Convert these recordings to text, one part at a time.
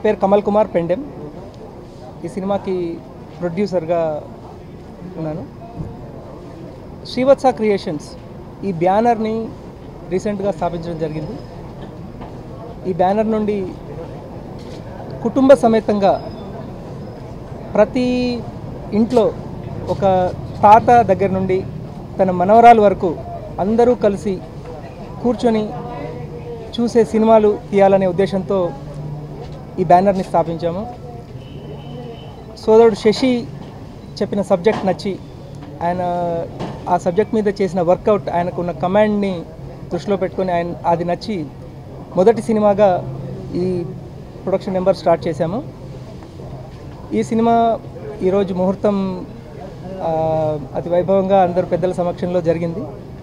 పేరు కమల్ కుమార్ పెండెం ఈ సినిమాకి ప్రొడ్యూసర్గా ఉన్నాను శ్రీవత్స క్రియేషన్స్ ఈ బ్యానర్ని రీసెంట్గా స్థాపించడం జరిగింది ఈ బ్యానర్ నుండి కుటుంబ సమేతంగా ప్రతి ఇంట్లో ఒక తాత దగ్గర నుండి తన మనవరాలు వరకు అందరూ కలిసి కూర్చొని చూసే సినిమాలు తీయాలనే ఉద్దేశంతో ఈ బ్యానర్ని స్థాపించాము సోదరుడు శశి చెప్పిన సబ్జెక్ట్ నచ్చి ఆయన ఆ సబ్జెక్ట్ మీద చేసిన వర్కౌట్ ఆయనకున్న కమాండ్ని దృష్టిలో పెట్టుకొని ఆయన అది నచ్చి మొదటి సినిమాగా ఈ ప్రొడక్షన్ నెంబర్ స్టార్ట్ చేశాము ఈ సినిమా ఈరోజు ముహూర్తం ఆ, అతి వైభవంగా అందరు పెద్దల సమక్షంలో జరిగింది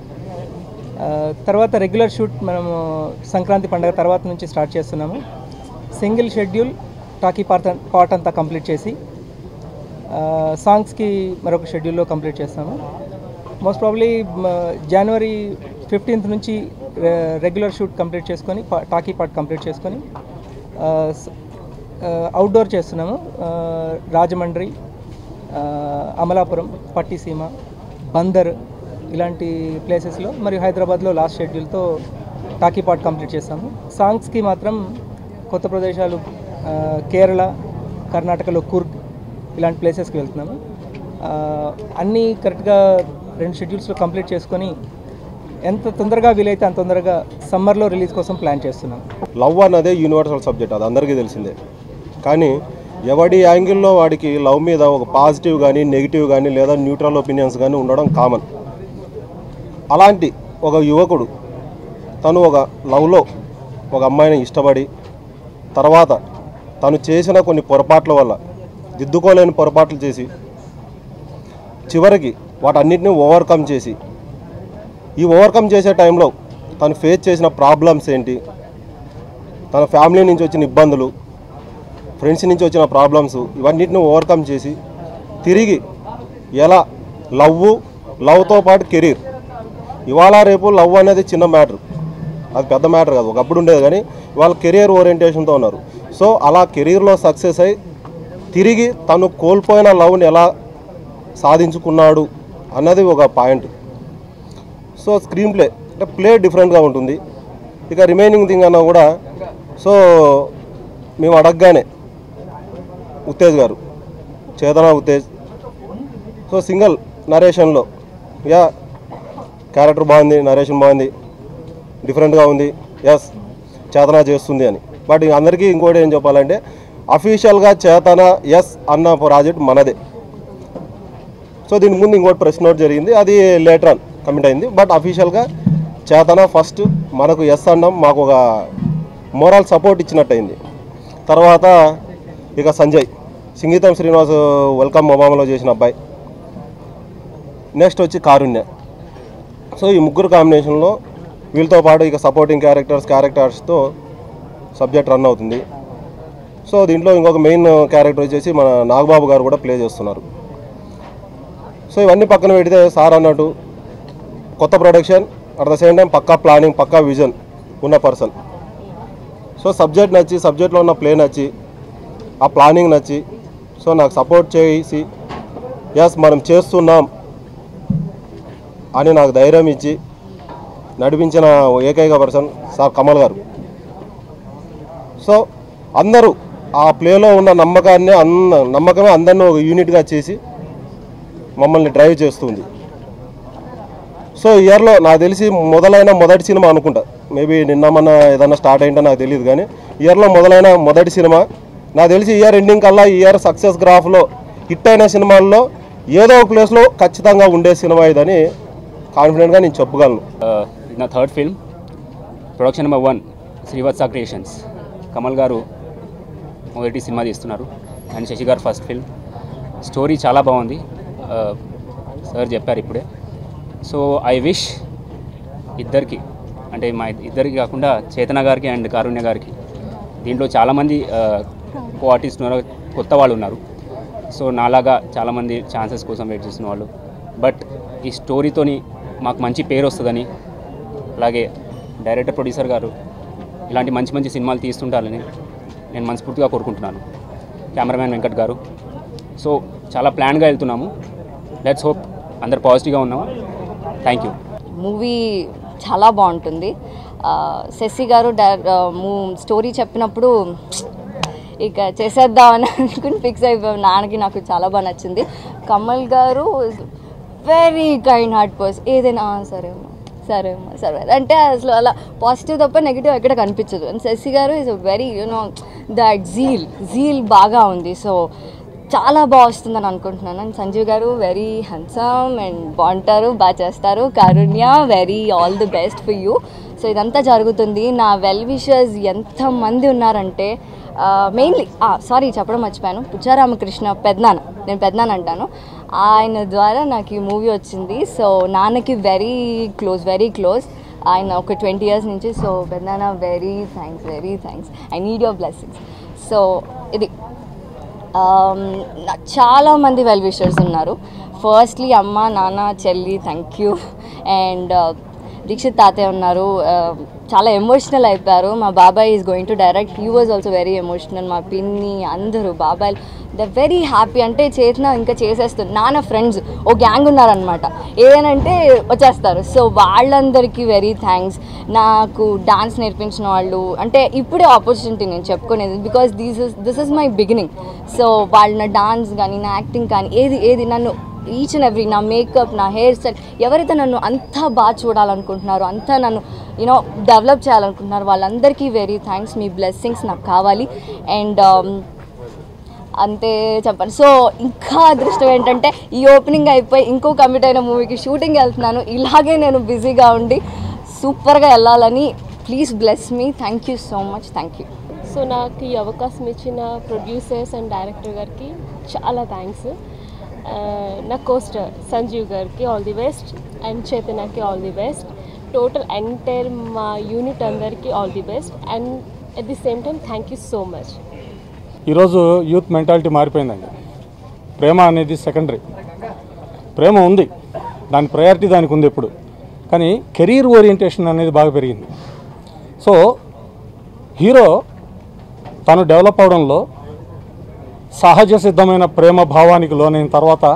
ఆ, తర్వాత రెగ్యులర్ షూట్ మనము సంక్రాంతి పండుగ తర్వాత నుంచి స్టార్ట్ చేస్తున్నాము single schedule talkie part part అంతా కంప్లీట్ చేసి ఆ, సాంగ్స్కి మరొక షెడ్యూల్లో కంప్లీట్ చేస్తాము మోస్ట్ ప్రాబ్లీ జనవరి ఫిఫ్టీన్త్ నుంచి రె- రెగ్యులర్ షూట్ కంప్లీట్ చేసుకొని పా- టాకీ పార్ట్ కంప్లీట్ చేసుకొని ఆ, స- ఆ, అవుట్డోర్ చేస్తున్నాము ఆ, రాజమండ్రి ఆ, అమలాపురం పట్టిసీమ బందర్ ఇలాంటి ప్లేసెస్లో మరియు హైదరాబాద్లో లాస్ట్ షెడ్యూల్తో టాకీ పార్ట్ కంప్లీట్ చేస్తాము సాంగ్స్కి మాత్రం కొత్త ప్రదేశాలు ఆ, కేరళ కర్ణాటకలో కుర్గ్ ఇలాంటి ప్లేసెస్కి వెళ్తున్నాము ఆ, అన్నీ కరెక్ట్గా రెండు షెడ్యూల్స్లో కంప్లీట్ చేసుకొని ఎంత తొందరగా వీలైతే అంత తొందరగా సమ్మర్లో రిలీజ్ కోసం ప్లాన్ చేస్తున్నాం లవ్ అన్నదే యూనివర్సల్ సబ్జెక్ట్ అది అందరికీ తెలిసిందే కానీ ఎవడి యాంగిల్లో వాడికి లవ్ మీద ఒక పాజిటివ్ కానీ నెగిటివ్ కానీ లేదా న్యూట్రల్ ఒపీనియన్స్ కానీ ఉండడం కామన్ అలాంటి ఒక యువకుడు తను ఒక లవ్లో ఒక అమ్మాయిని ఇష్టపడి తర్వాత తను చేసిన కొన్ని పొరపాట్ల వల్ల దిద్దుకోలేని పొరపాట్లు చేసి చివరికి వాటన్నిటిని ఓవర్కమ్ చేసి ఈ ఓవర్కమ్ చేసే టైంలో తను ఫేస్ చేసిన ప్రాబ్లమ్స్ ఏంటి తన ఫ్యామిలీ నుంచి వచ్చిన ఇబ్బందులు ఫ్రెండ్స్ నుంచి వచ్చిన ప్రాబ్లమ్స్ ఇవన్నిటిని ఓవర్కమ్ చేసి తిరిగి ఎలా లవ్ లవ్తో పాటు కెరీర్ ఇవాళ రేపు లవ్ అనేది చిన్న మ్యాటర్ అది పెద్ద మ్యాటర్ కాదు ఒకప్పుడు ఉండేది కానీ ఇవాళ కెరియర్ ఓరియంటేషన్తో ఉన్నారు సో అలా కెరీర్లో సక్సెస్ అయి తిరిగి తను కోల్పోయిన లవ్ని ఎలా సాధించుకున్నాడు అన్నది ఒక పాయింట్ సో స్క్రీన్ ప్లే అంటే ప్లే డిఫరెంట్గా ఉంటుంది ఇక రిమైనింగ్ థింగ్ అన్నా కూడా సో మేము అడగగానే ఉత్తేజ్ గారు చేతన ఉత్తేజ్ సో సింగిల్ నరేషన్లో యా క్యారెక్టర్ బాగుంది నరేషన్ బాగుంది డిఫరెంట్గా ఉంది ఎస్ చేతన చేస్తుంది అని బట్ ఇంక అందరికీ ఇంకోటి ఏం చెప్పాలంటే అఫీషియల్గా చేతన ఎస్ అన్న ప్రాజెక్ట్ మనదే సో దీని ముందు ఇంకోటి ప్రెస్ నోట్ జరిగింది అది లేటర్ ఆన్ కమిట్ అయింది బట్ అఫీషియల్గా చేతన ఫస్ట్ మనకు ఎస్ అన్నాం మాకు ఒక మోరల్ సపోర్ట్ ఇచ్చినట్టయింది తర్వాత ఇక సంజయ్ సంగీతం శ్రీనివాస్ వెల్కమ్ మొబామలో చేసిన అబ్బాయి నెక్స్ట్ వచ్చి కారుణ్య సో ఈ ముగ్గురు కాంబినేషన్లో వీళ్ళతో పాటు ఇక సపోర్టింగ్ క్యారెక్టర్స్ క్యారెక్టర్స్తో సబ్జెక్ట్ రన్ అవుతుంది సో దీంట్లో ఇంకొక మెయిన్ క్యారెక్టర్ వచ్చేసి మన నాగబాబు గారు కూడా ప్లే చేస్తున్నారు సో ఇవన్నీ పక్కన పెడితే సార్ అన్నట్టు కొత్త production at the same time పక్కా ప్లానింగ్ పక్కా విజన్ ఉన్న పర్సన్ సో సబ్జెక్ట్ నచ్చి సబ్జెక్ట్లో ఉన్న ప్లే నచ్చి ఆ ప్లానింగ్ నచ్చి సో నాకు సపోర్ట్ చేసి ఎస్ మనం చేస్తున్నాం అని నాకు ధైర్యం ఇచ్చి నడిపించిన ఏకైక పర్సన్ సార్ కమల్ గారు సో అందరూ ఆ ప్లేలో ఉన్న నమ్మకాన్ని అంద నమ్మకమే అందరినీ ఒక యూనిట్గా చేసి మమ్మల్ని డ్రైవ్ చేస్తుంది సో ఇయర్లో నాకు తెలిసి మొదలైన మొదటి సినిమా అనుకుంటా మేబీ నిన్న మొన్న ఏదన్నా స్టార్ట్ అయిందో నాకు తెలియదు కానీ ఇయర్లో మొదలైన మొదటి సినిమా నాకు తెలిసి ఇయర్ ఎండింగ్ కల్లా ఈ ఇయర్ సక్సెస్ గ్రాఫ్లో హిట్ అయిన సినిమాల్లో ఏదో ఒక ప్లేస్లో ఖచ్చితంగా ఉండే సినిమా ఇదని కాన్ఫిడెంట్గా నేను చెప్పగలను ఇది నా third film production number one Srivatsa creations Kamal గారు మొదటి సినిమా తీస్తున్నారు అండ్ శశి గారు ఫస్ట్ ఫిల్మ్ స్టోరీ చాలా బాగుంది సార్ చెప్పారు ఇప్పుడే సో ఐ విష్ ఇద్దరికి అంటే మా ఇద్దరికి కాకుండా చేతన గారికి అండ్ కారుణ్య గారికి దీంట్లో చాలామంది కో ఆర్టిస్ట్ ఉన్నారు కొత్త వాళ్ళు ఉన్నారు సో నాలాగా చాలామంది ఛాన్సెస్ కోసం వెయిట్ చేస్తున్న వాళ్ళు బట్ ఈ స్టోరీతోని మాకు మంచి పేరు వస్తుందని అలాగే డైరెక్టర్ ప్రొడ్యూసర్ గారు ఇలాంటి మంచి మంచి సినిమాలు తీస్తుంటారని నేను మనస్ఫూర్తిగా కోరుకుంటున్నాను కెమెరామ్యాన్ వెంకట్ గారు సో చాలా ప్లాన్గా వెళ్తున్నాము లెట్స్ హోప్ అందరు పాజిటివ్గా ఉన్నాము థ్యాంక్ యూ మూవీ చాలా బాగుంటుంది ఆ, శశి గారు డై- ఆ, మూ- స్టోరీ చెప్పినప్పుడు ఇక చేసేద్దామని అనుకుని ఫిక్స్ అయిపోయాం నాన్నకి నాకు చాలా బాగా నచ్చింది కమల్ గారు వెరీ కైండ్ హార్ట్ పర్స్ ఏదైనా "ఆ, సరే అమ్మా సరే అమ్మా సరే అంటే అసలు అలా పాజిటివ్ తప్ప నెగిటివ్ ఎక్కడ కనిపించదు అండ్ శశి గారు is very you know that zeal zeal బాగా ఉంది సో చాలా బాగా వస్తుందని అనుకుంటున్నాను అండ్ సంజీవ్ గారు వెరీ హ్యాండ్సమ్ అండ్ బాగుంటారు బాగా చేస్తారు Karunya very all the best for you so ఇదంతా జరుగుతుంది నా వెల్ విషర్స్ ఎంతమంది ఉన్నారంటే మెయిన్లీ సారీ చెప్పడం మర్చిపోయాను పుచ్చారామకృష్ణ పెద్దనాన్న నేను పెద్దనాన్న అంటాను ఆయన ద్వారా నాకు ఈ మూవీ వచ్చింది సో నాన్నకి వెరీ క్లోజ్ వెరీ క్లోజ్ ఆయన ఒక ట్వంటీ ఇయర్స్ నుంచి సో పెద్దనాన్న very thanks very thanks I need your blessings so ఇది Um, నా- చాలా మంది వెల్ విషర్స్ ఉన్నారు ఫస్ట్లీ అమ్మ నాన్న చెల్లి థ్యాంక్ యూ అండ్ దీక్షిత్ తాతయ్య ఉన్నారు Uh, చాలా ఎమోషనల్ అయిపోయారు మా బాబాయ్ is going to direct he was also very emotional మా పిన్ని అందరూ బాబాయ్ ద వెరీ హ్యాపీ అంటే చేసిన ఇంకా చేసేస్తుంది నాన్న ఫ్రెండ్స్ ఓ గ్యాంగ్ ఉన్నారనమాట ఏదనంటే వచ్చేస్తారు సో వాళ్ళందరికీ వెరీ థ్యాంక్స్ నాకు డాన్స్ నేర్పించిన వాళ్ళు అంటే ఇప్పుడే ఆపర్చునిటీ నేను చెప్పుకునేది because this is this is my beginning so వాళ్ళు నా డాన్స్ కానీ నా యాక్టింగ్ కానీ ఏది ఏది నన్ను ఈచ్ అండ్ ఎవ్రీ నా మేకప్ నా హెయిర్ స్టైల్ ఎవరైతే నన్ను అంతా బాగా చూడాలనుకుంటున్నారో అంతా నన్ను యూనో డెవలప్ చేయాలనుకుంటున్నారు వాళ్ళందరికీ వెరీ థ్యాంక్స్ మీ బ్లెస్సింగ్స్ నాకు కావాలి అండ్ అంతే చెప్పండి సో ఇంకా అదృష్టం ఏంటంటే ఈ ఓపెనింగ్ అయిపోయి ఇంకో కమిట్ అయిన మూవీకి షూటింగ్ వెళ్తున్నాను ఇలాగే నేను బిజీగా ఉండి సూపర్గా వెళ్ళాలని please bless me thank you so much thank you so నాకు ఈ అవకాశం ఇచ్చిన ప్రొడ్యూసర్స్ అండ్ డైరెక్టర్ గారికి చాలా థ్యాంక్స్ నా కోస్టర్ సంజీవ్ గారికి ఆల్ ది బెస్ట్ అండ్ చైతన్యకి all the best total entire మా యూనిట్ అందరికీ all the best and at the same time thank you so much ఈరోజు యూత్ మెంటాలిటీ మారిపోయిందండి ప్రేమ అనేది సెకండరీ ప్రేమ ఉంది దాని ప్రయారిటీ దానికి ఉంది ఇప్పుడు కానీ కెరీర్ ఓరియంటేషన్ అనేది బాగా పెరిగింది సో హీరో తను డెవలప్ అవడంలో సహజ సిద్ధమైన ప్రేమ భావానికి లోనైన తర్వాత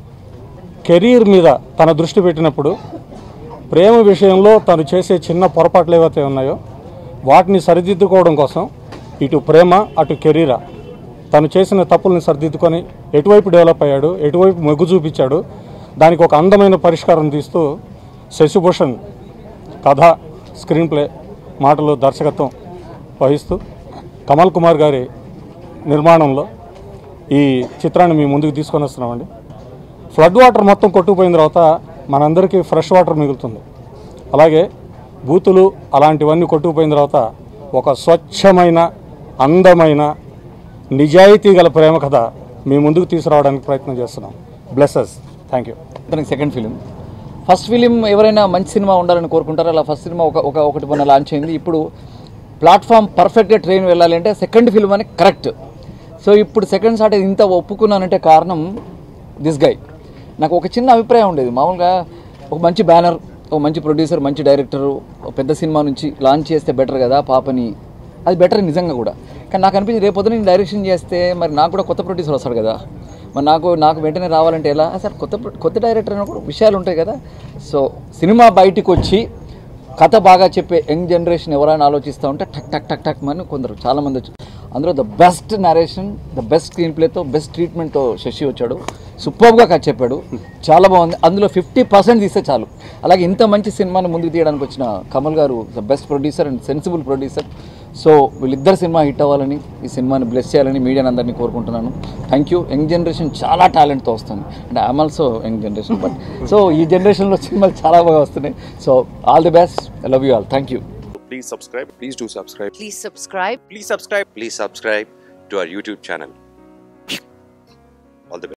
కెరీర్ మీద తన దృష్టి పెట్టినప్పుడు ప్రేమ విషయంలో తను చేసే చిన్న పొరపాట్లు ఏవైతే ఉన్నాయో వాటిని సరిదిద్దుకోవడం కోసం ఇటు ప్రేమ అటు కెరీరా తను చేసిన తప్పుల్ని సరిదిద్దుకొని ఎటువైపు డెవలప్ అయ్యాడు ఎటువైపు మొగ్గు చూపించాడు దానికి ఒక అందమైన పరిష్కారం తీస్తూ శశిభూషణ్ కథ స్క్రీన్ ప్లే మాటలు దర్శకత్వం వహిస్తూ కమల్ కుమార్ గారి నిర్మాణంలో ఈ చిత్రాన్ని మీ ముందుకు తీసుకొని వస్తున్నామండి ఫ్లడ్ వాటర్ మొత్తం కొట్టుకుపోయిన తర్వాత మనందరికీ ఫ్రెష్ వాటర్ మిగులుతుంది అలాగే బూతులు అలాంటివన్నీ కొట్టుకుపోయిన తర్వాత ఒక స్వచ్ఛమైన అందమైన నిజాయితీ గల ప్రేమ కథ మీ ముందుకు తీసుకురావడానికి ప్రయత్నం చేస్తున్నాం బ్లెస్సెస్ థ్యాంక్ యూ అతనికి సెకండ్ ఫిలిం ఫస్ట్ ఫిలిం ఎవరైనా మంచి సినిమా ఉండాలని కోరుకుంటారో అలా ఫస్ట్ సినిమా ఒక ఒక ఒకటి మొన్న లాంచ్ అయింది ఇప్పుడు ప్లాట్ఫామ్ పర్ఫెక్ట్గా ట్రైన్ వెళ్ళాలి అంటే సెకండ్ ఫిలిం అని కరెక్ట్ సో ఇప్పుడు సెకండ్ షాట్ ఇంత ఒప్పుకున్నానంటే కారణం దిస్ గై నాకు ఒక చిన్న అభిప్రాయం ఉండేది మామూలుగా ఒక మంచి బ్యానర్ ఒక మంచి ప్రొడ్యూసర్ మంచి డైరెక్టర్ పెద్ద సినిమా నుంచి లాంచ్ చేస్తే బెటర్ కదా పాపని అది బెటర్ నిజంగా కూడా కానీ నాకు అనిపించింది రేపు పొద్దున నేను డైరెక్షన్ చేస్తే మరి నాకు కూడా కొత్త ప్రొడ్యూసర్ వస్తాడు కదా మరి నాకు నాకు వెంటనే రావాలంటే ఎలా సార్ కొత్త ప్రొ- కొత్త డైరెక్టర్ అయినా కూడా విషయాలు ఉంటాయి కదా సో సినిమా బయటికి వచ్చి కథ బాగా చెప్పే యంగ్ జనరేషన్ ఎవరైనా ఆలోచిస్తూ ఉంటే టక్ టక్ టక్ టక్ అని కొందరు చాలామంది వచ్చి అందులో the best narration the best screen ప్లేతో బెస్ట్ ట్రీట్మెంట్తో శశి వచ్చాడు సూపర్గా కథ చెప్పాడు చాలా బాగుంది అందులో ఫిఫ్టీ పర్సెంట్ తీస్తే చాలు అలాగే ఇంత మంచి సినిమాని ముందుకు తీయడానికి వచ్చిన Kamal garu the best producer and sensible producer so వీళ్ళిద్దరు సినిమా హిట్ అవ్వాలని ఈ సినిమాని బ్లెస్ చేయాలని మీడియాని అందరినీ కోరుకుంటున్నాను థ్యాంక్ యూ యంగ్ జనరేషన్ చాలా టాలెంట్తో వస్తుంది అంటే I'm also young generation but so ఈ జనరేషన్లో సినిమాలు చాలా బాగా వస్తున్నాయి so all the best I love you all thank you Please subscribe. Please do subscribe. Please subscribe. Please subscribe. Please subscribe to our YouTube channel. All the best.